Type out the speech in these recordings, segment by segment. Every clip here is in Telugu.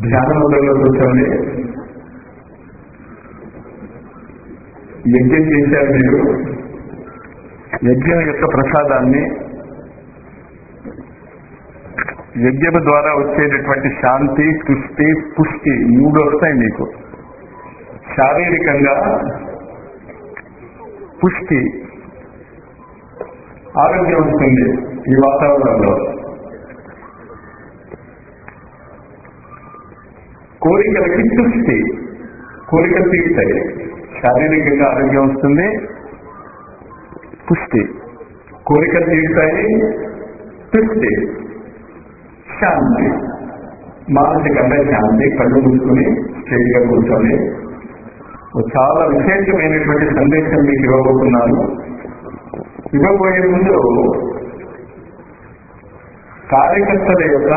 ధ్యాన ముద్రలో కూర్చోండి యజ్ఞం చేశారు మీరు యజ్ఞం యొక్క ప్రసాదాన్ని యజ్ఞం ద్వారా వచ్చేటటువంటి శాంతి తుష్టి పుష్టి మూడు వస్తాయి మీకు శారీరకంగా పుష్టి ఆరోగ్యం వస్తుంది ఈ వాతావరణంలో కోరికలకి తుష్టి కోరికలు తీరుతాయి శారీరకంగా ఆరోగ్యం వస్తుంది పుష్టి కోరికలు తీరుతాయి తుష్టి శాంతి మానసికంగా శాంతి కళ్ళు మూసుకుని స్ట్రైట్ గా కూర్చొని ఒక చాలా విశేషమైనటువంటి సందేశం మీకు ఇవ్వబోతున్నాను ఇవ్వబోయే ముందు కార్యకర్తల యొక్క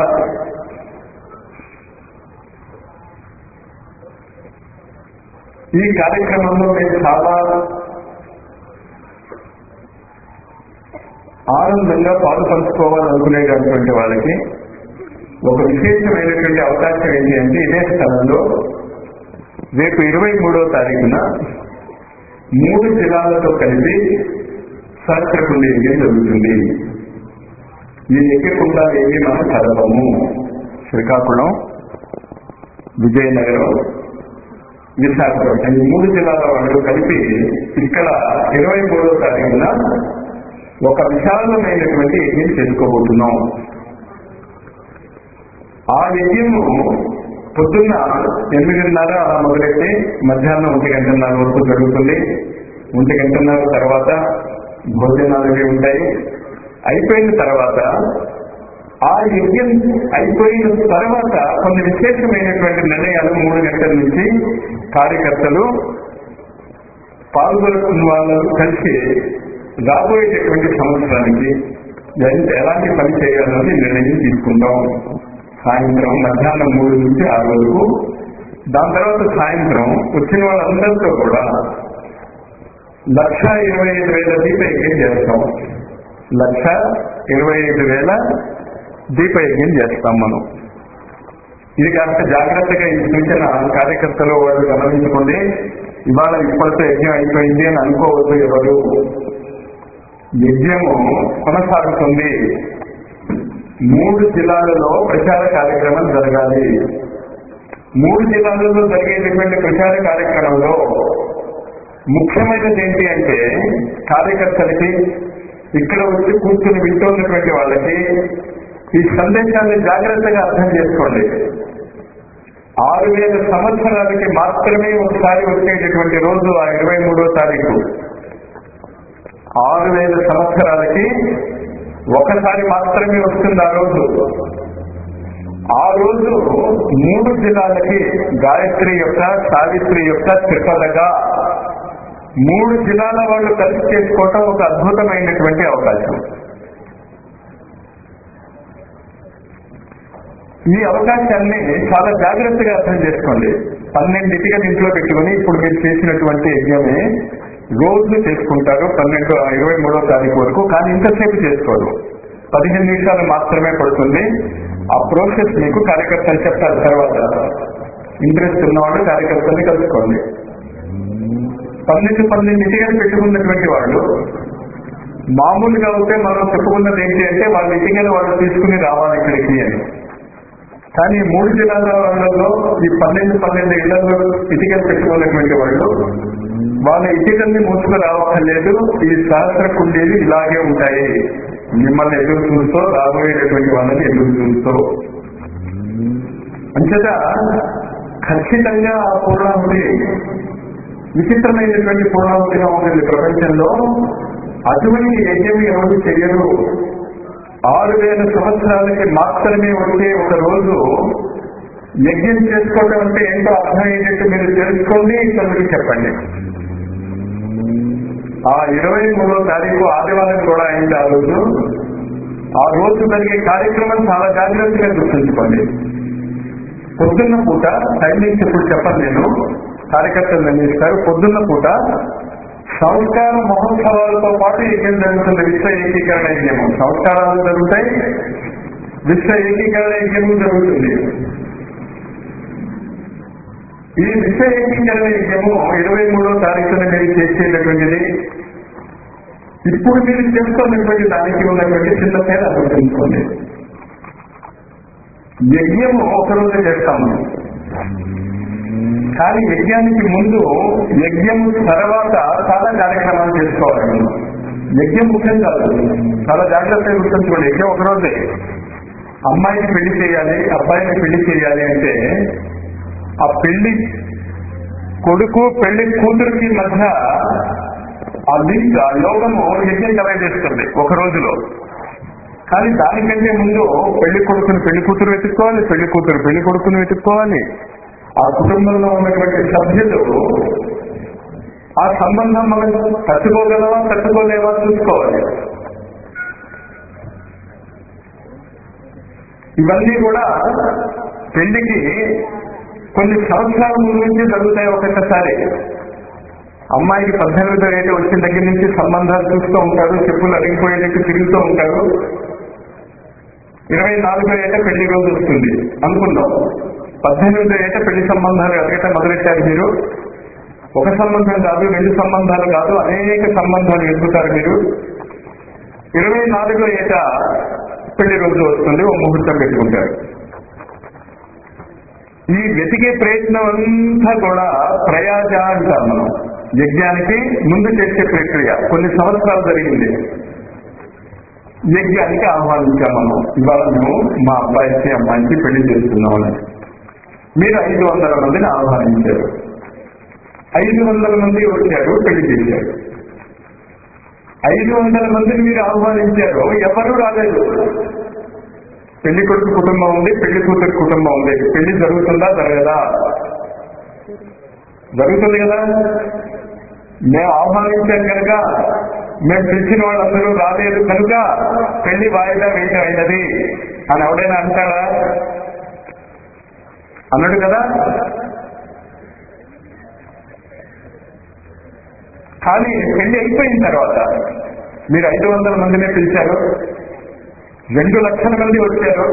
ఈ కార్యక్రమంలో మేము చాలా ఆనందంగా పాలు పంచుకోవాలనుకునేటటువంటి వాళ్ళకి ఒక విశేషమైనటువంటి అవకాశం ఏంటి అంటే ఇదే స్థలంలో రేపు ఇరవై మూడో తారీఖున మూడు జిల్లాలతో కలిపి సహస్రకుండి యజ్ఞం జరుగుతుంది ఈ యజ్ఞకుండా ఏమి మనం చదవము శ్రీకాకుళం విజయనగరం విశాఖపట్నం ఈ మూడు జిల్లాల వాళ్ళు కలిపి ఇక్కడ ఇరవై మూడో తారీఖున ఒక విశాలమైనటువంటి యజ్ఞం చేసుకోబోతున్నాం ఆ యజ్ఞము పొద్దున్న ఎనిమిదిన్నర అలా మొదలెట్టి మధ్యాహ్నం ఒంటి గంటన్నర వరకు జరుగుతుంది ఒంటి గంటన్నర తర్వాత భోజనాలు అవి ఉంటాయి అయిపోయిన తర్వాత ఆ యజ్ఞం అయిపోయిన తర్వాత కొన్ని విశేషమైనటువంటి నిర్ణయాలు మూడు గంటల నుంచి కార్యకర్తలు పాల్గొన్న వాళ్ళు కలిసి రాబోయేటటువంటి సంవత్సరానికి ఎంత ఎలాంటి పని చేయాలని నిర్ణయం తీసుకుంటాం సాయంత్రం మధ్యాహ్నం మూడు నుంచి ఆరు వరకు దాని తర్వాత సాయంత్రం వచ్చిన వాళ్ళందరితో కూడా లక్ష ఇరవై ఐదు వేల దీపయజ్ఞం చేస్తాం లక్ష ఇరవై ఐదు వేల దీపయజ్ఞం చేస్తాం మనం ఇది కాస్త జాగ్రత్తగా ఈ సూచన కార్యకర్తలు వాళ్ళు గమనించుకోండి ఇవాళ ఇప్పటితో యజ్ఞం అయిపోయింది అని అనుకోవద్దు ఎవరు యజ్ఞము కొనసాగుతుంది మూడు జిల్లాలలో ప్రచార కార్యక్రమం జరగాలి మూడు జిల్లాలలో జరిగేటటువంటి ప్రచార కార్యక్రమంలో ముఖ్యమైనది ఏంటి అంటే కార్యకర్తలకి ఇక్కడ వచ్చి కూర్చుని వింటున్నటువంటి వాళ్ళకి ఈ సందేశాన్ని జాగ్రత్తగా అర్థం చేసుకోండి ఆరు వేల సంవత్సరాలకి మాత్రమే ఒకసారి వచ్చేటటువంటి రోజు ఆ ఇరవై మూడో తారీఖు ఆరు వేల సంవత్సరాలకి ఒకసారి మాత్రమే వస్తుంది ఆ రోజు ఆ రోజు మూడు జిల్లాలకి గాయత్రి యొక్క సావిత్రి యొక్క త్రిపదగా మూడు జిల్లాల వాళ్ళు కలిసి చేసుకోవటం ఒక అద్భుతమైనటువంటి అవకాశం ఈ అవకాశాన్ని చాలా జాగ్రత్తగా అర్థం చేసుకోండి పన్నెండింటిగా ఇంట్లో పెట్టుకుని ఇప్పుడు మీరు చేసినటువంటి యజ్ఞమే రోజు చేసుకుంటారు పన్నెండు ఇరవై మూడో తారీఖు వరకు కానీ ఇంతసేపు చేసుకోరు పదిహేను నిమిషాలు మాత్రమే పడుతుంది ఆ ప్రాసెస్ మీకు కార్యకర్తలు చెప్తారు తర్వాత ఇంట్రెస్ట్ ఉన్నవాళ్ళు కార్యకర్తల్ని కలుసుకోండి పన్నెండు పన్నెండింటిగా పెట్టుకున్నటువంటి వాళ్ళు మామూలుగా అయితే మనం చెప్పుకున్నది ఏంటి అంటే వాళ్ళ ఇటీగలు వాళ్ళు తీసుకుని రావాలి ఇక్కడికి అని కానీ మూడు జిల్లాల వాళ్ళలో ఈ పన్నెండు పన్నెండు ఇళ్లలో ఇటుకలు పెట్టుకున్నటువంటి వాళ్ళు వాళ్ళ ఇటుకల్ని మూసుకు రావక్కర్లేదు ఈ సహస్ర కుండీలు ఇలాగే ఉంటాయి మిమ్మల్ని ఎదురు చూస్తూ రాబోయేటటువంటి వాళ్ళని ఎదురు చూస్తూ అంచేత ఖచ్చితంగా ఆ పూర్ణాహుతి విచిత్రమైనటువంటి పూర్ణాహుతిగా ఉంటుంది ప్రపంచంలో అటువంటి యజ్ఞం ఎవరు చెయ్యరు ఆరు వేల సంవత్సరాలకి మాత్రమే వచ్చే ఒక రోజు యజ్ఞం చేసుకోవడం అంటే ఏంటో అర్థమయ్యేటట్టు మీరు తెలుసుకోండి ఇతరులకు చెప్పండి ఆ ఇరవై మూడో తారీఖు ఆదివారం కూడా అయింది ఆ రోజు ఆ రోజు జరిగే కార్యక్రమం చాలా జాగ్రత్తగా గుర్తుంచుకోండి పొద్దున్న పూట టైమింగ్స్ ఇప్పుడు చెప్పను నేను కార్యకర్తలు నిర్ణయిస్తారు పొద్దున్న పూట సంస్కార మహోత్సవాలతో పాటు యజ్ఞం జరుగుతుంది విశ్వ ఏకీకరణ యజ్ఞము సంస్కారాలు జరుగుతాయి విశ్వ ఏకీకరణ యజ్ఞము జరుగుతుంది ఈ విషయ ఏకీకరణ యజ్ఞము ఇరవై మూడో తారీఖున మీరు చేసేటటువంటిది ఇప్పుడు మీరు చేస్తున్నటువంటి దానికి ఉన్నటువంటి చిన్న తేడా గుర్తుంచుకోండి యజ్ఞము ఒకరోజు చేస్తాము కానీ యజ్ఞానికి ముందు యజ్ఞం తర్వాత చాలా కార్యక్రమాలు చేసుకోవాలి మనం యజ్ఞం ముఖ్యం కాదు చాలా జాగ్రత్తగా గుర్తుంచుకోండి యజ్ఞం ఒకరోజే అమ్మాయిని పెళ్లి చేయాలి అబ్బాయిని పెళ్లి చేయాలి అంటే ఆ పెళ్లి కొడుకు పెళ్లి కూతురికి మధ్య ఆ లింక్ ఆ యోగము యజ్ఞం కలగజేస్తుంది ఒక రోజులో కానీ దానికంటే ముందు పెళ్లి కొడుకుని పెళ్లి కూతురు వెతుక్కోవాలి పెళ్లి కూతురు పెళ్లి కొడుకుని వెతుక్కోవాలి ఆ కుటుంబంలో ఉన్నటువంటి సభ్యులు ఆ సంబంధం మనం తట్టుకోగలవా తట్టుకోలేవా చూసుకోవాలి ఇవన్నీ కూడా పెళ్లికి కొన్ని సంవత్సరాల ముందు నుంచి జరుగుతాయి ఒక్కొక్కసారి అమ్మాయికి పద్దెనిమిదో ఏట వచ్చిన దగ్గర నుంచి సంబంధాలు చూస్తూ ఉంటారు చెప్పులు అరిగిపోయేటట్టు తిరుగుతూ ఉంటారు ఇరవై నాలుగో ఏట పెళ్లి రోజు వస్తుంది అనుకుందాం పద్దెనిమిదో ఏట పెళ్లి సంబంధాలు ఎక్కడైతే మొదలెట్టారు మీరు ఒక సంబంధం కాదు రెండు సంబంధాలు కాదు అనేక సంబంధాలు వెతుకుతారు మీరు ఇరవై నాలుగో ఏట పెళ్లి రోజు వస్తుంది ఓ ముహూర్తం పెట్టుకుంటారు ఈ వెతికే ప్రయత్నం అంతా కూడా ప్రయాజ అంటాం మనం యజ్ఞానికి ముందు చేసే ప్రక్రియ కొన్ని సంవత్సరాలు జరిగింది యజ్ఞానికి ఆహ్వానించాం మనం ఇవాళ మేము మా అబ్బాయికి అమ్మాయికి పెళ్లి చేస్తున్నాం అని మీరు ఐదు వందల మందిని ఆహ్వానించారు ఐదు వందల మంది వచ్చారు పెళ్లి చేశారు ఐదు వందల మందిని మీరు ఆహ్వానించారు ఎవరు రాలేదు పెళ్లి కొడుకు కుటుంబం ఉంది పెళ్లి కూతురు కుటుంబం ఉంది పెళ్లి జరుగుతుందా జరగదా జరుగుతుంది కదా మేము ఆహ్వానించాం కనుక మేము పిలిచిన వాళ్ళందరూ రాలేదు కనుక పెళ్లి వాయిదా వేయటం అయినది అని ఎవడైనా అంటాడా అన్నాడు కదా కానీ పెళ్లి అయిపోయిన తర్వాత మీరు ఐదు వందల మందినే పిలిచారు రెండు లక్షల మంది వచ్చారు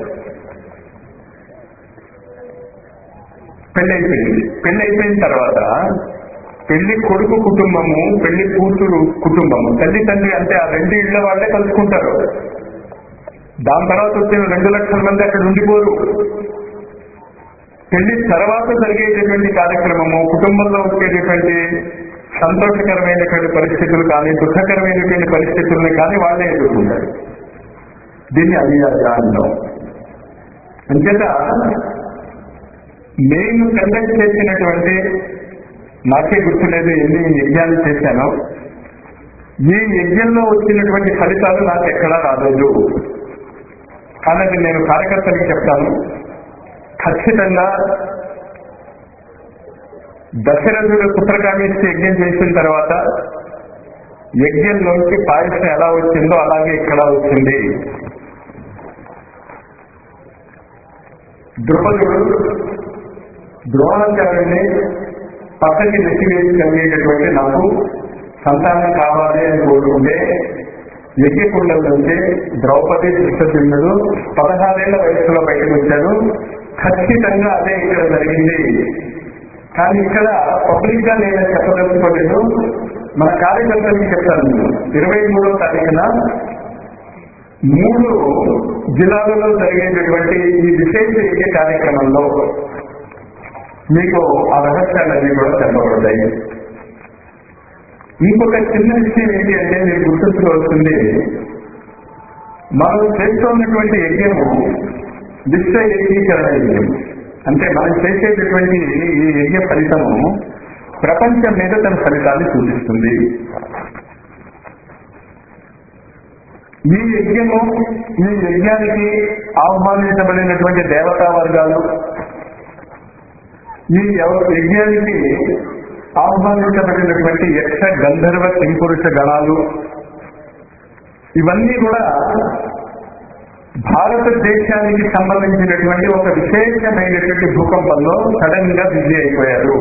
పెళ్లి అయిపోయింది పెళ్లి అయిపోయిన తర్వాత పెళ్లి కొడుకు కుటుంబము పెళ్లి కూతురు కుటుంబము తల్లి తండ్రి అంటే ఆ రెండు ఇళ్ల వాళ్ళే కలుసుకుంటారు దాని తర్వాత వచ్చిన రెండు లక్షల మంది అక్కడ ఉండిపోరు పెళ్లి తర్వాత జరిగేటటువంటి కార్యక్రమము కుటుంబంలో వచ్చేటటువంటి సంతోషకరమైనటువంటి పరిస్థితులు కానీ దుఃఖకరమైనటువంటి పరిస్థితుల్ని కానీ వాళ్ళే ఎదుర్కొంటారు దీన్ని అభియాజ అంటాం అంచేత నేను కండక్ట్ చేసినటువంటి నాకే గుర్తులేదు ఎన్ని యజ్ఞాలు చేశానో ఈ యజ్ఞంలో వచ్చినటువంటి ఫలితాలు నాకు ఎక్కడా రాలేదు కానీ అది నేను కార్యకర్తలకు చెప్తాను ఖచ్చితంగా దశరథుడు పుత్రకామేశ్వరి యజ్ఞం చేసిన తర్వాత యజ్ఞంలోంచి పాయసం ఎలా వచ్చిందో అలాగే ఇక్కడ వచ్చింది ద్రుపదుడు ద్రోణాచార్యుని పక్కకి నెట్టివేసి కలిగేటటువంటి నాకు సంతానం కావాలి అని కోరుకుంటే యజ్ఞకుండం నుంచి ద్రౌపది దృష్టసింహుడు పదహారేళ్ల వయసులో బయటకు వచ్చాడు ఖచ్చితంగా అదే ఇక్కడ జరిగింది కానీ ఇక్కడ పబ్లిక్ గా నేను చెప్పదలుచుకోలేదు మన కార్యకర్తలకు చెప్తాను నేను ఇరవై మూడో తారీఖున మూడు జిల్లాలలో జరిగేటటువంటి ఈ విశేష యజ్ఞ కార్యక్రమంలో మీకు ఆ రహస్యాలన్నీ కూడా చెప్పబడ్డాయి ఇంకొక చిన్న విషయం ఏంటి అంటే మీరు గుర్తుంచుకోవాల్సింది మనం చేస్తున్నటువంటి యజ్ఞము విశ్వ ఏకీకరణ యజ్ఞం అంటే మనం చేసేటటువంటి ఈ యజ్ఞ ఫలితము ప్రపంచం మీద తన ఫలితాన్ని సూచిస్తుంది ఈ యజ్ఞము ఈ యజ్ఞానికి ఆహ్వానించబడినటువంటి దేవతా వర్గాలు ఈ యవ- యజ్ఞానికి ఆహ్వానించబడినటువంటి యక్ష గంధర్వ కింపురుష గణాలు ఇవన్నీ కూడా భారతదేశానికి సంబంధించినటువంటి ఒక విశేషమైనటువంటి భూకంపంలో సడన్ గా బిజీ అయిపోయారు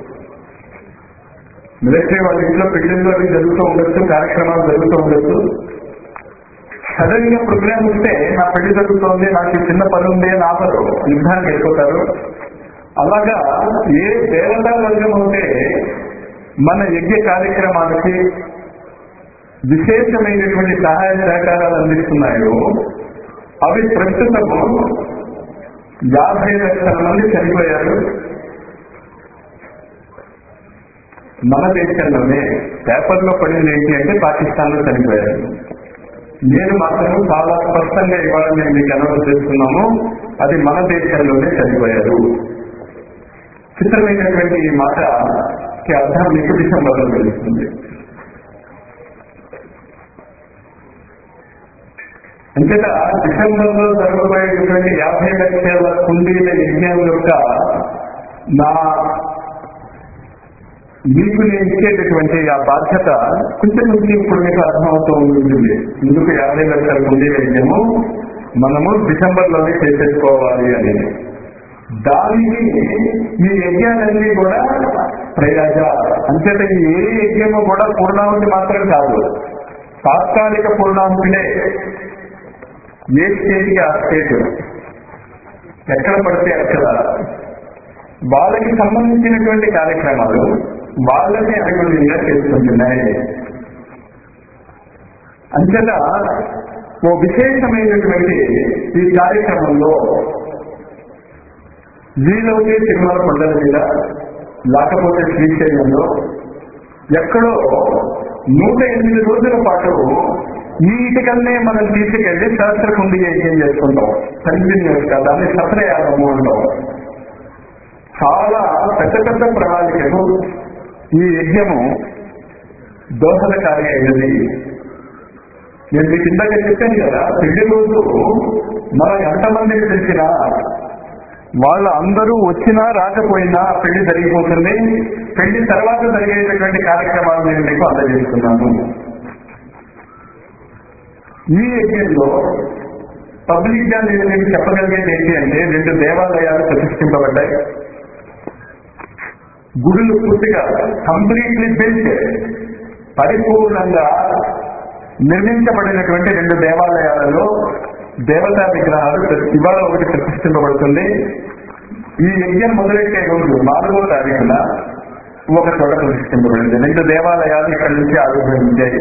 మిలిటరీ వాళ్ళ ఇంట్లో పెళ్లిళ్ళు అవి జరుగుతూ ఉండొచ్చు కార్యక్రమాలు జరుగుతూ ఉండొచ్చు సడన్ గా ప్రోగ్రామ్ ఉంటే నా పెళ్లి జరుగుతోంది నాకు ఈ చిన్న పని ఉంది అని ఆపరు యుద్ధానికి వెళ్ళిపోతారు అలాగా ఏ దేవతా వర్గం ఉంటే మన యజ్ఞ కార్యక్రమాలకి విశేషమైనటువంటి సహాయ సహకారాలు అందిస్తున్నాయో అవి ప్రస్తుతము యాభై లక్షల మంది చనిపోయారు మన దేశంలోనే పేపర్లో పడింది ఏంటి అంటే పాకిస్తాన్ లో చనిపోయారు నేను మాత్రం చాలా స్పష్టంగా ఇవాళ మేము మీకు అనౌన్స్ చేస్తున్నాము అది మన దేశంలోనే చనిపోయారు చిత్రమైనటువంటి ఈ మాటకి అర్థం మీకు డిసెంబర్లో తెలుస్తుంది అంతేత డిసెంబర్లో జరగబోయేటువంటి యాభై లక్షల కుండీల యజ్ఞం యొక్క నా మీకు నేను ఇచ్చేటటువంటి ఆ బాధ్యత కొంచెం కొంచెం ఇప్పుడు మీకు అర్థమవుతూ ఉంటుంది ఎందుకు యాభై లక్షల కుండీల యజ్ఞము మనము డిసెంబర్లోనే చేసేసుకోవాలి అని దానికి ఈ యజ్ఞాలన్నీ కూడా ప్రయాజ అంతేత ఈ ఏ యజ్ఞము కూడా పూర్ణాహుతి మాత్రం కాదు తాత్కాలిక పూర్ణాహుతినే ఏ స్టేట్కి ఆ స్టేట్ ఎక్కడ పడితే అక్కడ వాళ్ళకి సంబంధించినటువంటి కార్యక్రమాలు వాళ్ళని అనుగుణంగా చేసుకుంటున్నాయి అంతేత ఓ విశేషమైనటువంటి ఈ కార్యక్రమంలో వీలవుతే తిరుమల కొండల మీద లేకపోతే శ్రీశైలంలో ఎక్కడో నూట ఎనిమిది రోజుల పాటు నీటికన్నే మనం తీసుకెళ్లి సహస్రకుండి యజ్ఞం చేసుకుంటాం కంటిన్యూస్ గా దాన్ని సత్రయాగము అంటాం చాలా పెద్ద పెద్ద ప్రణాళికకు ఈ యజ్ఞము దోహదకారి అయినది నేను మీకు ఇందాక చెప్పాను కదా పెళ్లి రోజు మనం ఎంతమందికి తెలిసినా వాళ్ళ అందరూ వచ్చినా రాకపోయినా పెళ్లి జరిగిపోతుంది పెళ్లి తర్వాత జరిగేటటువంటి కార్యక్రమాలు నేను మీకు అందజేస్తున్నాను ఈ యజ్ఞంలో పబ్లిక్ గా నేను మీకు చెప్పగలిగేది ఏంటి అంటే రెండు దేవాలయాలు ప్రతిష్ఠింపబడ్డాయి గుడులు పూర్తిగా కంప్లీట్లీ బిల్ట్ పరిపూర్ణంగా నిర్మించబడినటువంటి రెండు దేవాలయాలలో దేవతా విగ్రహాలు ప్రతి- ఇవాళ ఒకటి ప్రతిష్ఠింపబడుతుంది ఈ యజ్ఞం మొదలెట్టే రోజు నాలుగో తారీఖున ఒక చోట ప్రతిష్ఠింపబడింది రెండు దేవాలయాలు ఇక్కడి నుంచి ఆవిర్భవించాయి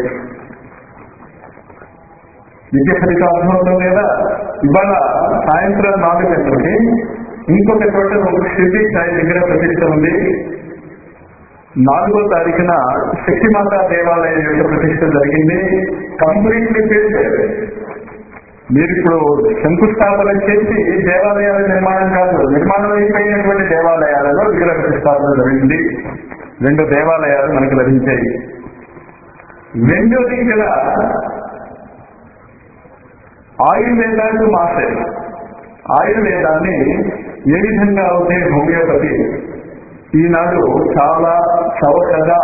విద్య ఫలితం అర్థమవుతుంది కదా ఇవాళ సాయంత్రం నాలుగు గంటలకి ఇంకొక చోట ఒక శిల్పి సాయి దగ్గర ప్రతిష్ట ఉంది నాలుగో తారీఖున శక్తిమాత దేవాలయం యొక్క ప్రతిష్ట జరిగింది కంప్లీట్లీ ఫిల్డ్ మీరు ఇప్పుడు శంకుస్థాపన చేసి దేవాలయాల నిర్మాణం కాదు నిర్మాణం అయిపోయినటువంటి దేవాలయాలలో విగ్రహ ప్రతిష్టాపన జరిగింది రెండు దేవాలయాలు మనకు లభించాయి రెండోది ఇక్కడ ఆయుర్వేదానికి మాస్టర్ ఆయుర్వేదాన్ని ఏ విధంగా అవుతే హోమియోపతి ఈనాడు చాలా చౌకగా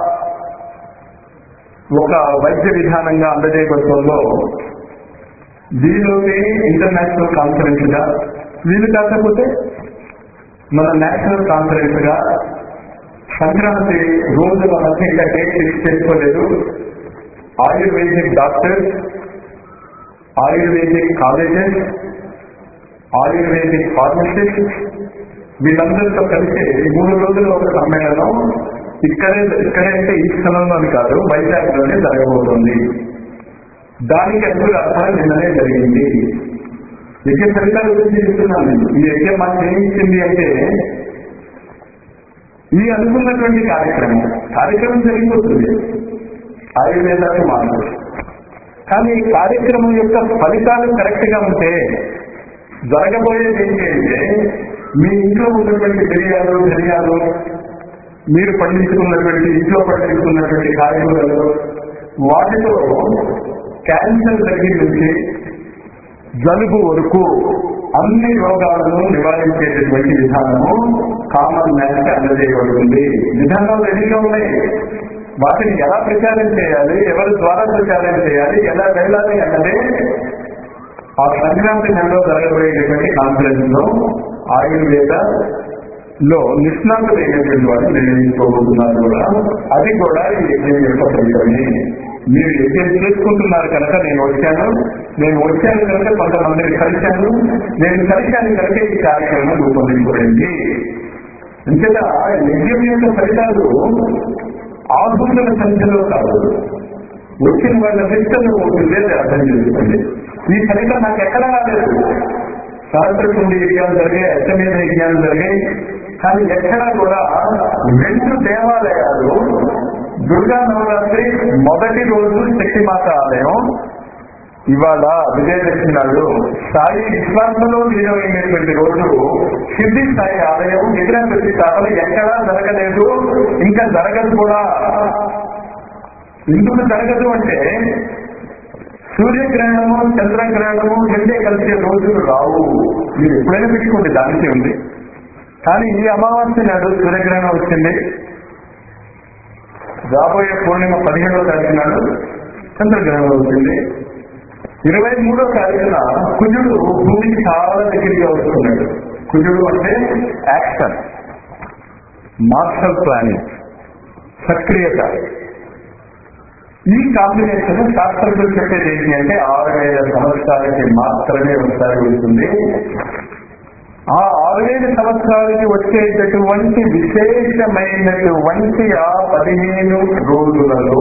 ఒక వైద్య విధానంగా అందజేయబడుతుందో దీనిలోనే ఇంటర్నేషనల్ కాన్ఫరెన్స్ గా వీలు కాకపోతే మన నేషనల్ కాన్ఫరెన్స్ గా సంక్రాంతి రోజు మనకి ఇంకా డేట్ ఫిక్స్ చేసుకోలేదు ayurvedic doctors ayurvedic colleges ayurvedic pharmacist వీళ్ళందరితో కలిసి మూడు రోజుల ఒక సమ్మేళనం ఇక్కడే ఇక్కడే అంటే ఈ స్థలంలోని కాదు వైజాగ్ లోనే జరగబోతోంది దానికి అసలు అర్థం నిన్ననే జరిగింది యజ్ఞ ఫలితాల గురించి చెప్తున్నాను నేను. ఈ యజ్ఞం మాకు ఏమిచ్చింది అంటే ఈ అనుకున్నటువంటి కార్యక్రమం కార్యక్రమం జరిగిపోతుంది ఆయుర్వేదానికి మార్పు కానీ ఈ కార్యక్రమం యొక్క ఫలితాలు కరెక్ట్ గా ఉంటే జరగబోయేది ఏంటి అంటే మీ ఇంట్లో ఉన్నటువంటి బిర్యాలు ధనియాలు మీరు పండించుకున్నటువంటి ఇంట్లో పండించుకున్నటువంటి కాయగూరలు వాటితో క్యాన్సర్ దగ్గర నుంచి జలుబు వరకు అన్ని రోగాలను నివారించేటటువంటి విధానము కామన్ మ్యాన్ కి అందజేయబడుతుంది విధానాలు రెడీగా ఉన్నాయి వాటిని ఎలా ప్రచారం చేయాలి ఎవరి ద్వారా ప్రచారం చేయాలి ఎలా వెళ్ళాలి అన్నదే ఆ సంక్రాంతి నెలలో జరగబోయేటటువంటి కాన్ఫరెన్స్ లో ఆయుర్వేద లో నిష్ణాతులైనటువంటి వారు నిర్ణయించుకోబోతున్నారు కూడా అది కూడా ఈ యజ్ఞం యొక్క ఫలితమే మీరు యజ్ఞం చేసుకుంటున్నారు కనుక నేను వచ్చాను నేను వచ్చాను కనుక కొంతమందిని కలిశాను నేను కలిశాను కనుక ఈ కార్యక్రమం రూపొందించబడింది అంచేత యజ్ఞం యొక్క ఫలితాలు ఆహుతుల సంఖ్యలో కాదు వచ్చిన వాళ్ళ వ్యక్తులు లేదు అర్థం చేసుకోండి ఈ ఫలితం నాకు ఎక్కడా రాలేదు శాస్త్రకుండి యజ్ఞాలు జరిగాయి అష్టమేధ యజ్ఞాలు జరిగాయి కానీ ఎక్కడా కూడా రెండు దేవాలయాలు దుర్గా నవరాత్రి మొదటి రోజు శక్తిమాత ఆలయం ఇవాళ విజయదశమి నాడు సాయి విశ్వాసంలో లీనమైనటువంటి రోజు సిద్ధి సాయి ఆలయం విగ్రహ ప్రతిష్టాపన ఎక్కడా జరగలేదు ఇంకా జరగదు కూడా ఎందుకు జరగదు అంటే సూర్యగ్రహణము చంద్రగ్రహణము రెండే కలిసే రోజులు రావు మీరు ఎప్పుడైనా పెట్టుకోండి దానికి ఉంది కానీ ఈ అమావాస్య నాడు సూర్యగ్రహణం వచ్చింది రాబోయే పూర్ణిమ పదిహేడవ తారీఖు నాడు చంద్రగ్రహణం వచ్చింది ఇరవై మూడో తారీఖున కుజుడు భూమికి చాలా దగ్గరగా వస్తున్నాడు కుజుడు అంటే యాక్షన్ మార్షల్ ప్లానింగ్ సక్రియత ఈ కాంబినేషన్ శాస్త్రజ్ఞులు చెప్పేది ఏంటి అంటే ఆరు వేల సంవత్సరాలకి మాత్రమే ఒకసారి వెళ్తుంది ఆ ఆరు వేల సంవత్సరాలకి వచ్చేటటువంటి విశేషమైనటువంటి ఆ పదిహేను రోజులలో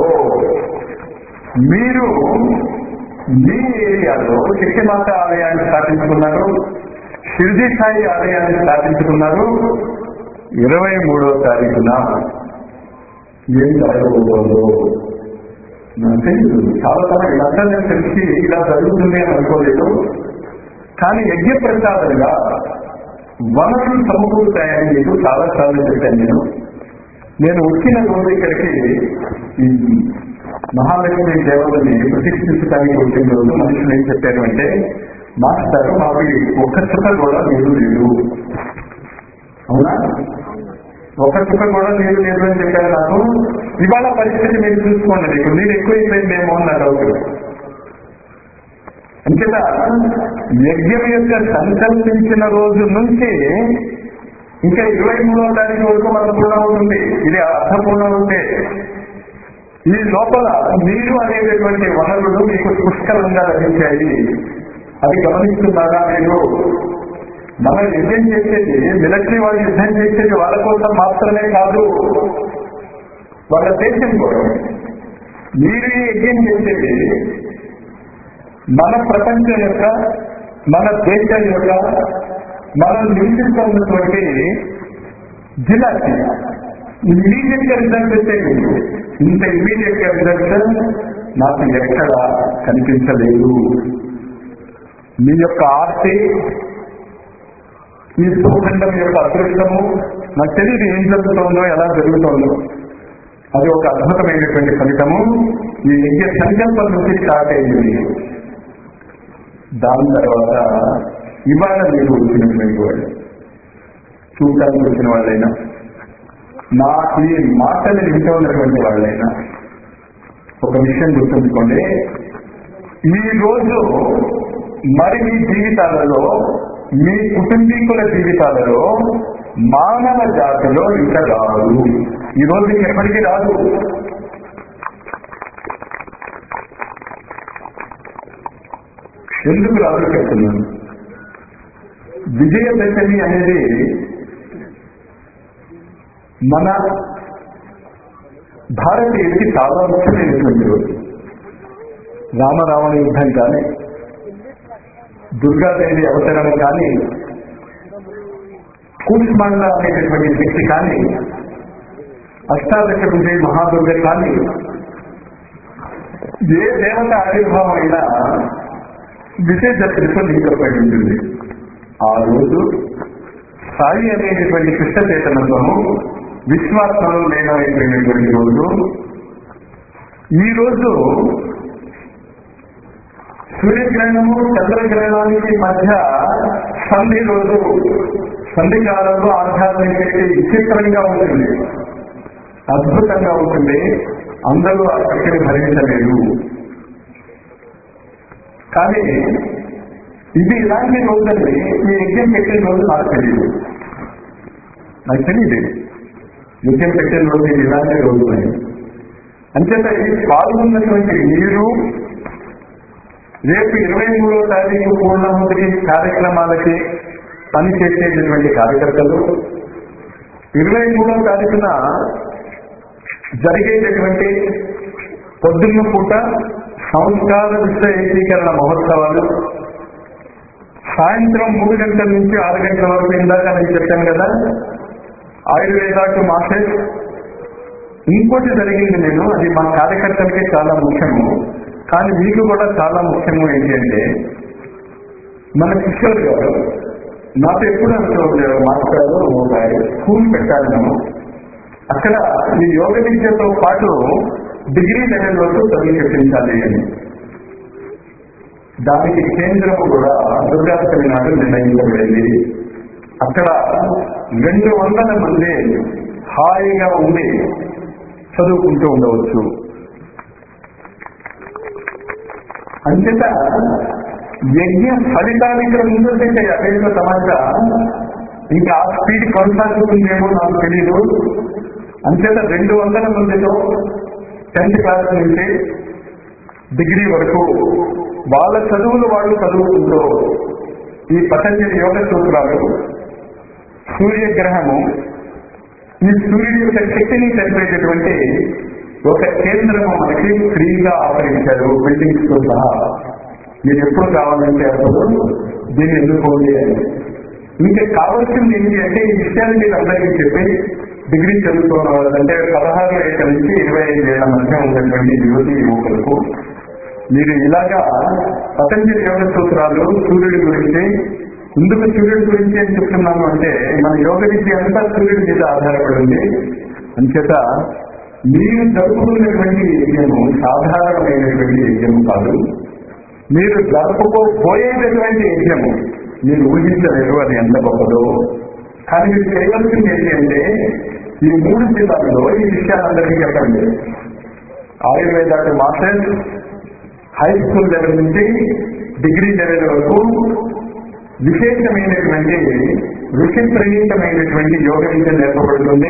మీరు మీ ఏరియాలో చిక్కిమాత ఆలయాన్ని స్థాపించుకున్నారు షిర్జీ సాయి ఆలయాన్ని స్థాపించుకున్నారు ఇరవై మూడో తారీఖున ఏం జరగబోతుందో నాకు తెలియదు చాలా చాలా ఇదంతా నేను తెలిసి ఇలా జరుగుతుంది అని అనుకోలేదు కానీ యజ్ఞ ప్రసాదంగా వనరులు సమకూరుతాయని మీకు చాలా సార్లు చెప్పాను నేను నేను వచ్చిన రోజు ఇక్కడికి ఈ మహాలక్ష్మి దేవతని ప్రతిష్ఠించడానికి వచ్చిన రోజు మనుషులు ఏం చెప్పారు అంటే మాస్టర్ మాకు ఒక్క చుక్క కూడా నీరు లేదు అవునా ఒక చుక్క కూడా నీరు లేదు అని చెప్పారు నాకు ఇవాళ పరిస్థితి మీరు చూసుకోండి మీకు నీరు ఎక్కువైపోయిందేమో అన్న డౌట్ అంచేత యజ్ఞం యొక్క సంకల్పించిన రోజు నుంచి ఇంకా ఇరవై మూడవ తారీఖు వరకు మనకు పూర్ణమవుతుంది ఇది అర్థపూర్ణమవుతే ఈ లోపల నీరు అనేటటువంటి వనరులు మీకు పుష్కలంగా లభించాయి అది గమనిస్తున్నారా మీరు మనం యుద్ధం చేసేది మిలిటరీ వాళ్ళు యుద్ధం చేసేది వాళ్ళ కోసం మాత్రమే కాదు వాళ్ళ దేశం కోసం మీరు ఈ యజ్ఞం చేసేది మన ప్రపంచం యొక్క మన దేశం యొక్క మనం నివసిస్తున్నటువంటి జిల్లాకి ఇమీడియట్ గా రిజల్ట్ వచ్చేది ఇంత ఇమీడియట్ గా రిజల్ట్ నాకు ఎక్కడ కనిపించలేదు మీ యొక్క ఆర్తి ఈ భూఖండం యొక్క అదృష్టము నాకు తెలియదు ఏం జరుగుతుందో ఎలా జరుగుతుందో అది ఒక అద్భుతమైనటువంటి ఫలితము ఈ యజ్ఞ సంకల్పం నుంచి స్టార్ట్ అయింది దాని తర్వాత ఇవాళ మీరు వచ్చినటువంటి వాళ్ళు చూడటానికి వచ్చిన వాళ్ళైనా నా ఈ మాటలు వింటూ ఉన్నటువంటి వాళ్ళైనా ఒక విషయం గుర్తుంచుకోండి ఈ రోజు మరి మీ జీవితాలలో మీ కుటుంబీకుల జీవితాలలో మానవ జాతిలో ఇంకా రాదు ఈ రోజు మీకు ఎప్పటికీ రాదు ఎందుకు రాదు చెప్తున్నాను విజయదశమి అనేది మన భారతీయుడికి చాలా ముఖ్యమైనటువంటి రోజు రామరావణ యుద్ధం కానీ దుర్గాదేవి అవతరణ కానీ కూష్మాండ అనేటటువంటి వ్యక్తి కానీ అష్టాదశ విజయ మహాదుర్గ కానీ ఏ దేవత ఆవిర్భావం అయినా విశేష లింగపడి ఉంటుంది ఆ రోజు సాయి అనేటటువంటి కృష్ణ చైతన్యత్వము విశ్వాసంలో లేనమైపోయినటువంటి రోజు ఈ రోజు సూర్యగ్రహణము చంద్రగ్రహణానికి మధ్య సంధి రోజు సంధి కాలంలో ఆధ్యాత్మిక శక్తి విచిత్రంగా ఉంటుంది అద్భుతంగా ఉంటుంది అందరూ ఆ శక్తిని భరించలేరు కానీ ఇది ఇలాంటి రోజుని ఈ యజ్ఞం పెట్టిన రోజు నాకు తెలియదు నాకు తెలియదు యజ్ఞం పెట్టిన రోజు ఇది ఇలాంటి రోజు అని అంచేత ఈ పాల్గొన్నటువంటి మీరు రేపు ఇరవై మూడో తారీఖు పూర్ణాహుతికి కార్యక్రమాలకి పని చేసేటటువంటి కార్యకర్తలు ఇరవై మూడవ తారీఖున జరిగేటటువంటి పొద్దున్న పూట సంస్కార విశ్వ ఏకీకరణ మహోత్సవాలు సాయంత్రం మూడు గంటల నుంచి ఆరు గంటల వరకు ఇందాక నేను చెప్పాను కదా ఆయుర్వేదాకు మాసెస్ ఇంకోటి జరిగింది నేను అది మా కార్యకర్తలకి చాలా ముఖ్యము కానీ మీకు కూడా చాలా ముఖ్యము ఏంటి అంటే మన కిషోర్ గారు నాతో ఎప్పుడు అనుకోలేదు మాస్టారు ఒక స్కూల్ పెట్టాలి నేను అక్కడ ఈ యోగ విద్యతో పాటు డిగ్రీ లెవెల్ వరకు చదువు చెప్పించాలి అని దానికి కేంద్రము కూడా దుర్గాష్టమి నాడు నిర్ణయించబడింది అక్కడ రెండు వందల మంది హాయిగా ఉండి చదువుకుంటూ ఉండవచ్చు అంచేత యజ్ఞ ఫలితానికి ముందు అదేదో సమాజ ఇంకా ఆ స్పీడ్ కొనసాగుతుందేమో నాకు తెలియదు అంచేత రెండు వందల మందితో టెన్త్ క్లాస్ నుంచి డిగ్రీ వరకు వాళ్ళ చదువులు వాళ్ళు చదువుకుంటూ ఈ పతంజలి యోగ సూత్రాలు సూర్యగ్రహము ఈ సూర్యుడి యొక్క శక్తిని తెలిపేటటువంటి ఒక కేంద్రము మనకి ఫ్రీగా ఆఫరించారు బిల్డింగ్స్ తో సహా మీరు ఎప్పుడు కావాలంటే అప్పుడు దీన్ని ఎన్నుకోండి అని ఇంకా కావాల్సింది ఏంటి అంటే ఈ విషయాన్ని మీరు అందరికీ చెప్పి డిగ్రీ చదువుతున్న వాళ్ళంటే పదహారు ఏళ్ళ నుంచి ఇరవై ఐదు ఏళ్ల మధ్య ఉన్నటువంటి యువతి యువకులకు మీరు ఇలాగా పతంజలి యోగ సూత్రాలు సూర్యుడి గురించి ఎందుకు సూర్యుడి గురించి అని చెప్తున్నాము అంటే మన యోగ విద్య అంతా సూర్యుడి మీద ఆధారపడింది అంచేత మీరు జరుపుకున్నటువంటి యజ్ఞము సాధారణమైనటువంటి యజ్ఞము కాదు మీరు జరుపుకోబోయేటటువంటి యజ్ఞము మీరు ఊహించలేరు అది ఎంత గొప్పదో కానీ మీరు చేయవలసింది ఏంటి అంటే ఈ మూడు జిల్లాల్లో ఈ విషయాలందరికీ చెప్పండి Ayurveda masters high school level నుంచి డిగ్రీ లెవెల్ వరకు విశేషమైనటువంటి ఋషి ప్రణీతమైనటువంటి యోగ విద్య నేర్పబడుతుంది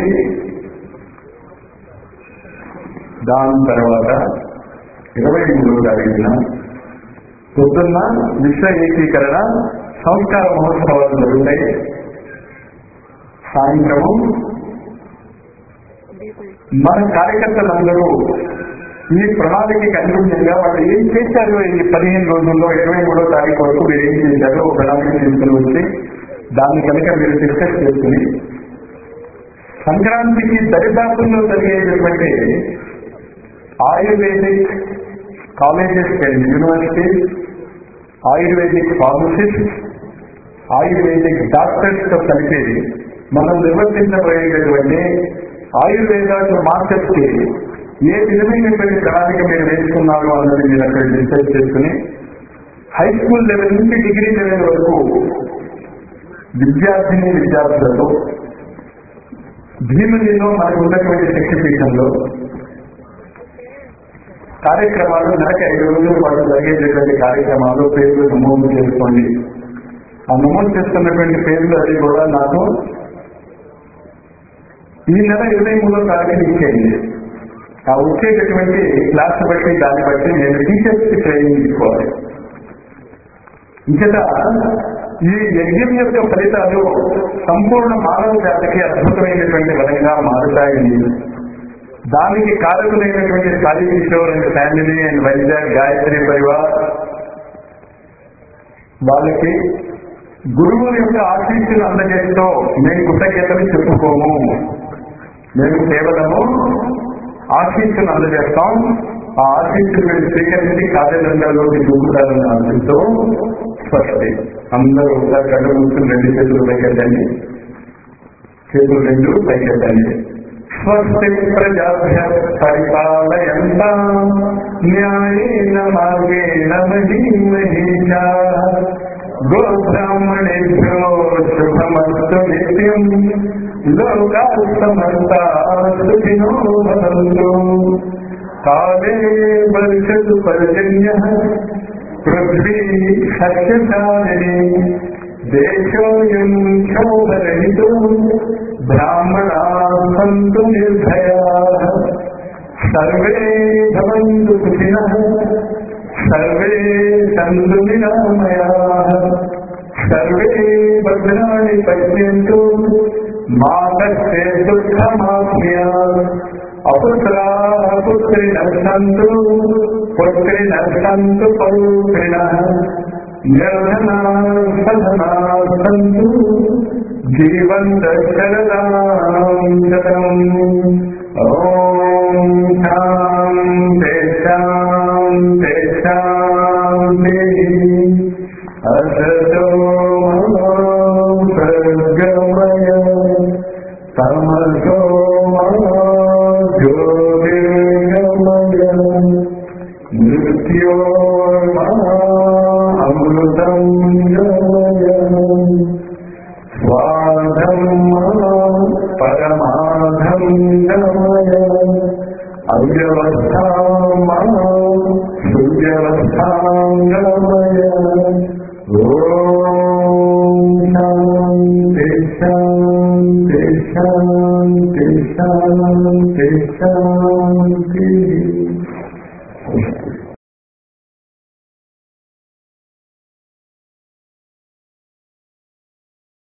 దాని తర్వాత ఇరవై మూడో తారీఖున పొద్దున్న విశ్వ ఏకీకరణ సంస్కార మహోత్సవాలు జరుగుతాయి సాయంత్రము మన కార్యకర్తలందరూ ఈ ప్రణాళికకి అనుగుణంగా వాళ్ళు ఏం చేశారు ఈ పదిహేను రోజుల్లో ఇరవై మూడో తారీఖు వరకు మీరు ఏం చేశారో ఒక ప్రణాళిక తీసుకుని వచ్చి దాన్ని కనుక మీరు డిస్కస్ చేసుకుని సంక్రాంతికి దరిదాపుల్లో జరిగేటటువంటి ayurvedic colleges and universities ayurvedic pharmacist ayurvedic doctors తో కలిపి మనం నిర్వర్తించబోయేటటువంటి ఆయుర్వేద మాస్టర్స్ కి ఏ విధమైనటువంటి ప్రణాళిక మీరు వేసుకున్నారు అన్నది మీరు అక్కడ డిసైడ్ చేసుకుని హై స్కూల్ లెవెల్ నుంచి డిగ్రీ లెవెల్ వరకు విద్యార్థిని విద్యార్థులతో భీమునిలో మనకు ఉన్నటువంటి శక్తి పీఠంలో కార్యక్రమాలు నెలకు ఐదు రోజుల పాటు జరిగేటటువంటి కార్యక్రమాలు పేర్లు నమోదు చేసుకోండి ఆ నమోదు చేసుకున్నటువంటి పేర్లు అది కూడా నాకు ఈ నెల ఇరవై మూడో తారీఖున ఇచ్చేయండి ఆ వచ్చేటటువంటి క్లాస్ బట్టి దాన్ని బట్టి నేను టీచర్స్ కి ట్రైనింగ్ తీసుకోవాలి ఇంకట ఈ యజ్ఞం యొక్క ఫలితాలు సంపూర్ణ మానవ జాతికి అద్భుతమైనటువంటి వరంగా మారుతాయని దానికి కారకులైనటువంటి Sai Kishore and family and Vizag Gayatri Parivar వాళ్ళకి గురువుల యొక్క ఆశీస్సులు అందజేస్తూ మేము కృతజ్ఞతలు చెప్పుకోము మేము కేవలము ఆశీస్సులు అందజేస్తాం ఆ ఆశీస్సులు మీరు స్వీకరించి కార్యరంగంలోకి దూకుతారని ఆశిస్తూ స్పష్టి అందరూ ఒకసారి కళ్ళు మూసుకుని రెండు చేతులు పైకెత్తండి చేతులు రెండు పైకెత్తండి స్వస్తి ప్రజాభ్య పరిపాలయంత న్యాయేన మార్గేణ మహీమహీషా గోబ్రాహ్మణేభ్యో శుభమస్తు నిత్యం లోకా సమస్తా సుఖినో భవంతు కాలే వర్షతు పర్జన్య పృథ్వీ సస్యశాలిని దేశోయం క్షోభరహితో బ్రాహ్మణా సంతు నిర్భయా సర్వే భవంతు సుఖినః సర్వే సంతు నిరామయా సర్వే భద్రాణి పశ్యంతు మాతస్తే దుఃఖమాప్య అపుత్రా పుత్రి నర్సంతు పుత్రి నర్సంతు పౌత్రిణ నిర్ధనా సధనా సంతు జీవంత శరదాం శతం ఓం శాంతి శాంతి శాంతి అసతో సద్గమయ తమసో జ్యోతిర్గమయ మృత్యోర్మృతం గమయ స్వాధం పరమాధం గమయ అవ్యవస్థాం సువ్యవస్థాం గమయ ఓం శాంతి శాంతి శాంతి శాంతి శాంతి